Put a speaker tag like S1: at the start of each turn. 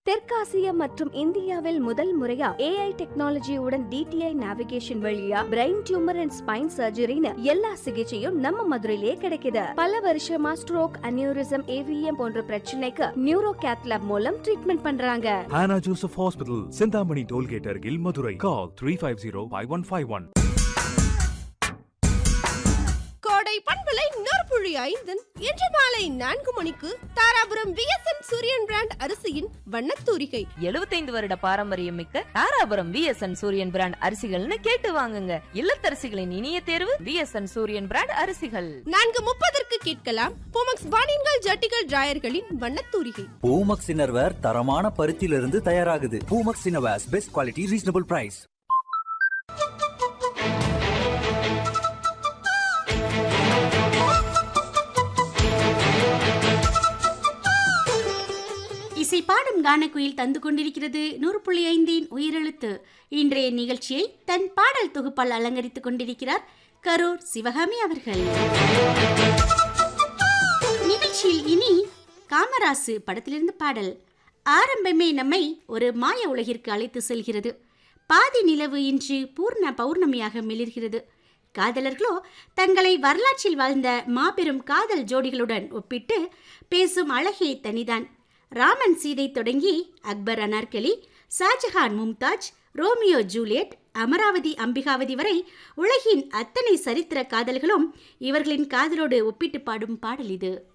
S1: தெற்காசியா மற்றும் இந்தியாவில் முதல் முறையா ஏஐ டெக்னாலஜியுடன் டிடிஐ நேவிகேஷன் வழியா பிரெயின் டியூமர் அண்ட் ஸ்பைன் சர்ஜரின்னு எல்லா சிகிச்சையும் நம்ம மதுரையிலேயே கிடைக்குது பல வருஷமா ஸ்ட்ரோக் அனியூரிசம் ஏவிஎம் போன்ற பிரச்சனைக்கு நியூரோ கேத்லாப் மூலம் ட்ரீட்மெண்ட் பண்றாங்க
S2: Hannah Joseph Hospital, Sindhamani Tollgate, Argil, Madurai. Call 350 5151.
S3: கோடை பண்பலை நற்புழி ஐந்தன் இன்று மாலை நான்கு மணிக்கு தாராபுரம் விஎஸ்என் சூரியன் பிராண்ட் அரிசியின் வண்ணத்தூரிகை
S4: 75 வருட பாரம்பரியம் மிக்க தாராபுரம் விஎஸ்என் சூரியன் பிராண்ட் அரிசிகள்னு கேட்டு வாங்குங்க இல்லத்தரசிகளின் இனிய தேர்வு விஎஸ்என் சூரியன் பிராண்ட் அரிசிகள்
S3: நான்கு முப்பதற்கு கேட்கலாம் பூமக்ஸ் பானின்கள் ஜட்டிகள் டிராயர்களின் வண்ணத்தூரிகை
S5: பூமக்ஸ் இன்னர்வேர் தரமான பருத்தியிலிருந்து தயாராகுது Poomex innerwears best quality reasonable price
S6: இசை பாடும் கானக்குயில் தந்து கொண்டிருக்கிறது நூறு புள்ளி ஐந்தின் உயிரெழுத்து இன்றைய நிகழ்ச்சியை தன் பாடல் தொகுப்பால் அலங்கரித்துக் கொண்டிருக்கிறார் கரூர் சிவகாமி அவர்கள் நிகழ்ச்சியில் இனி காமராசு படத்திலிருந்து பாடல் ஆரம்பமே நம்மை ஒரு மாய உலகிற்கு அழைத்து செல்கிறது பாதி நிலவு இன்று பூர்ண பௌர்ணமியாக மிளிர்கிறது காதலர்களோ தங்களை வரலாற்றில் வாழ்ந்த மாபெரும் காதல் ஜோடிகளுடன் ஒப்பிட்டு பேசும் அழகே தனிதான் ராமன் சீதை தொடங்கி அக்பர் அனார்கலி ஷாஜஹான் மும்தாஜ் ரோமியோ ஜூலியட் அமராவதி அம்பிகாவதி வரை உலகின் அத்தனை சரித்திர காதல்களும் இவர்களின் காதலோடு ஒப்பிட்டு பாடும் பாடல் இது